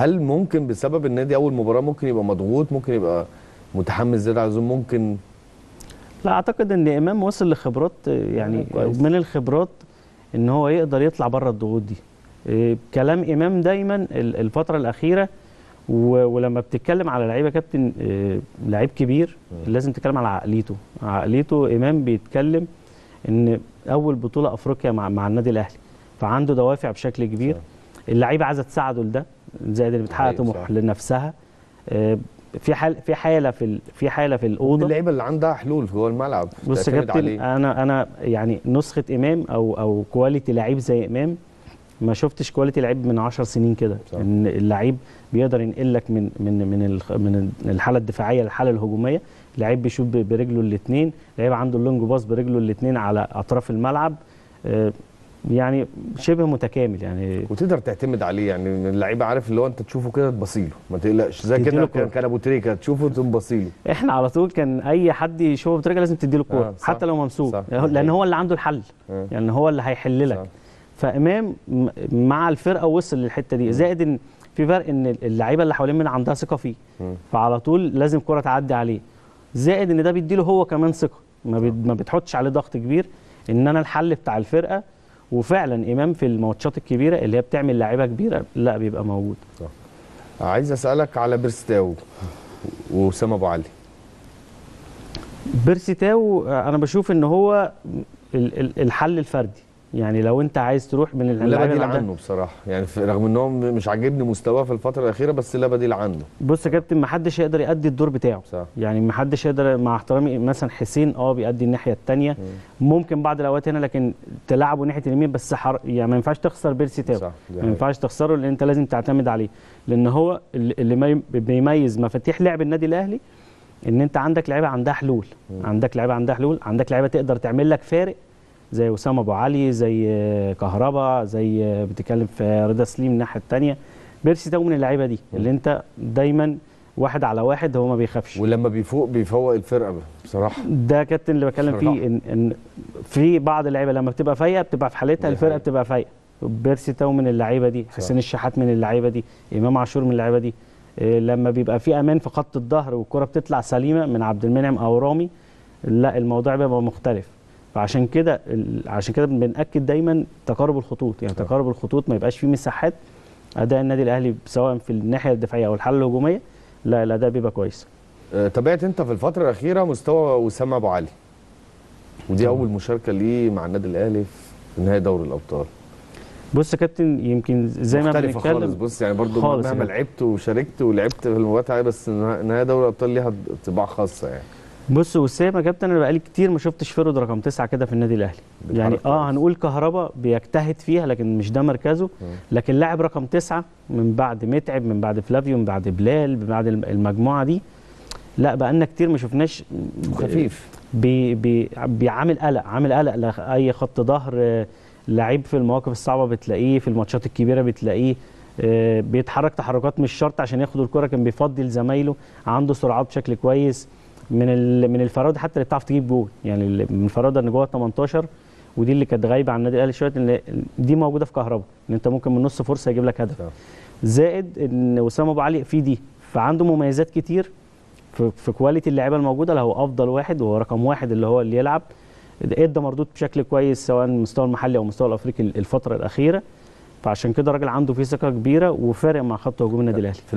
هل ممكن بسبب ان دي اول مباراه ممكن يبقى مضغوط ممكن يبقى متحمس زياده عن اللزوم ممكن لا اعتقد ان امام وصل لخبرات يعني كويس. من الخبرات ان هو يقدر يطلع بره الضغوط دي إيه، كلام امام دايما ال- الفتره الاخيره و- ولما بتتكلم على لعيبه كابتن إيه، لعيب كبير لازم تتكلم على عقليته عقليته امام بيتكلم ان اول بطوله افريقيا مع مع النادي الاهلي فعنده دوافع بشكل كبير اللعيبه عايزه تساعده لده زائد اللي بتحقق صحيح، طموح صح. لنفسها آه، في حال في حاله في ال- في حاله في من الاوضه اللعيبه اللي عندها حلول جوه الملعب بص يا تعتمد كابتن عليه. انا انا يعني نسخه امام او او كواليتي لعيب زي امام ما شفتش كواليتي لعيب من 10 سنين كده صح. ان اللعيب بيقدر ينقل لك من من من الخ- من الحاله الدفاعيه للحاله الهجوميه لعيب بيشوط ب- برجله الاثنين لعيب عنده اللونج باص برجله الاثنين على اطراف الملعب آه، يعني شبه متكامل يعني وتقدر تعتمد عليه يعني اللعيبه عارف اللي هو انت تشوفه كده تبصيله ما تقلقش زي كده تديله كان كورة. كان ابو تريكه تشوفه تقوم بصيله احنا على طول كان اي حد يشوفه بطريقه لازم تديله الكوره آه، صح. حتى لو ممسوك صح. لان هو اللي عنده الحل آه. يعني هو اللي هيحل لك صح. فامام م- مع الفرقه وصل للحته دي زائد ان في فرق ان اللعيبه اللي حوالين من عندها ثقه فيه مم. فعلى طول لازم الكره تعدي عليه زائد ان ده بيديله هو كمان ثقه ما, بي ما بتحطش عليه ضغط كبير ان انا الحل بتاع الفرقه وفعلا امام في الماتشات الكبيره اللي هي بتعمل لعيبه كبيره لا بيبقى موجود عايز اسالك على بيرستاو واسامه ابو علي بيرسي تاو آه، انا بشوف ان هو ال- ال- الحل الفردي يعني لو انت عايز تروح من لا اللعيبة بديل اللي عندها- عنه بصراحه يعني في- رغم ان هو مش عاجبني مستواه في الفتره الاخيره بس لا بديل عنه بص يا كابتن ما حدش يقدر يأدي الدور بتاعه صح. يعني ما حدش يقدر مع احترامي مثلا حسين اه بيأدي الناحيه الثانيه ممكن بعض الاوقات هنا لكن تلعبه ناحيه اليمين بس حر... يعني ما ينفعش تخسر بيرسي تاو صح، دي ما حقيقة. ينفعش تخسره لان انت لازم تعتمد عليه لان هو اللي اللي ما- بيميز مفاتيح لعب النادي الاهلي ان انت عندك لعيبه عندها حلول عندك لعيبه عندها حلول عندك لعيبه تقدر تعمل لك فارق زي اسامه ابو علي زي آه، كهربا زي آه، بتتكلم في رضا سليم الناحيه الثانيه بيرسي تاو من اللعيبه دي اللي انت دايما واحد على واحد هو ما بيخافش ولما بيفوق بيفوق الفرقه بصراحه ده كابتن اللي بتكلم بصراحة. فيه ان ان في بعض اللعيبه لما بتبقى فايقه بتبقى في حالتها دي الفرقه حقيقة. بتبقى فايقه بيرسي تاو من اللعيبه دي حسين الشحات من اللعيبه دي امام عاشور من اللعيبه دي إيه، لما بيبقى في امان في خط الظهر والكره بتطلع سليمه من عبد المنعم او رامي لا الموضوع بيبقى مختلف فعشان كده ال- عشان كده بنأكد دايما تقارب الخطوط يعني تقارب الخطوط ما يبقاش فيه مساحات اداء النادي الاهلي سواء في الناحيه الدفاعيه او الحاله الهجوميه لا الاداء بيبقى كويس آه، تابعت انت في الفتره الاخيره مستوى اسامه ابو علي ودي اول مشاركه ليه مع النادي الاهلي في نهائي دوري الابطال بص يا كابتن يمكن زي ما مختلفه بنتكلم خالص بص يعني برضو خالص مهما يعني. لعبت وشاركت ولعبت في المباريات العادية، بس نه- نهائي دوري الابطال ليها طباع خاصه يعني بص وسام يا كابتن انا بقالي كتير ما شفتش فرد رقم تسعه كده في النادي الاهلي بيتحرك يعني اه كويس. هنقول كهربا بيجتهد فيها لكن مش ده مركزه لكن لاعب رقم تسعه من بعد متعب من بعد فلافيو من بعد بلال من بعد الم- المجموعه دي لا بقالنا كتير ما شفناش خفيف بي بي بيعامل قلق عامل قلق لاي خط ظهر آه، لعيب في المواقف الصعبه بتلاقيه في الماتشات الكبيره بتلاقيه آه، بيتحرك تحركات مش شرط عشان ياخد الكره كان بيفضي لزمايله عنده سرعات بشكل كويس من ال- من الفراوده حتى اللي بتعرف تجيب جول يعني اللي- من الفراوده ان جوه 18 ودي اللي كانت غايبه عن النادي الاهلي شويه ان دي موجوده في كهربا ان انت ممكن من نص فرصه يجيب لك هدف صح. زائد ان وسام ابو علي في دي فعنده مميزات كتير في, في كواليتي اللعيبه الموجوده اللي هو افضل واحد وهو رقم واحد اللي هو اللي يلعب ادى مردود بشكل كويس سواء المستوى المحلي او المستوى الافريقي الفتره الاخيره فعشان كده الراجل عنده فيه ثقه كبيره وفارق مع خط هجوم النادي الاهلي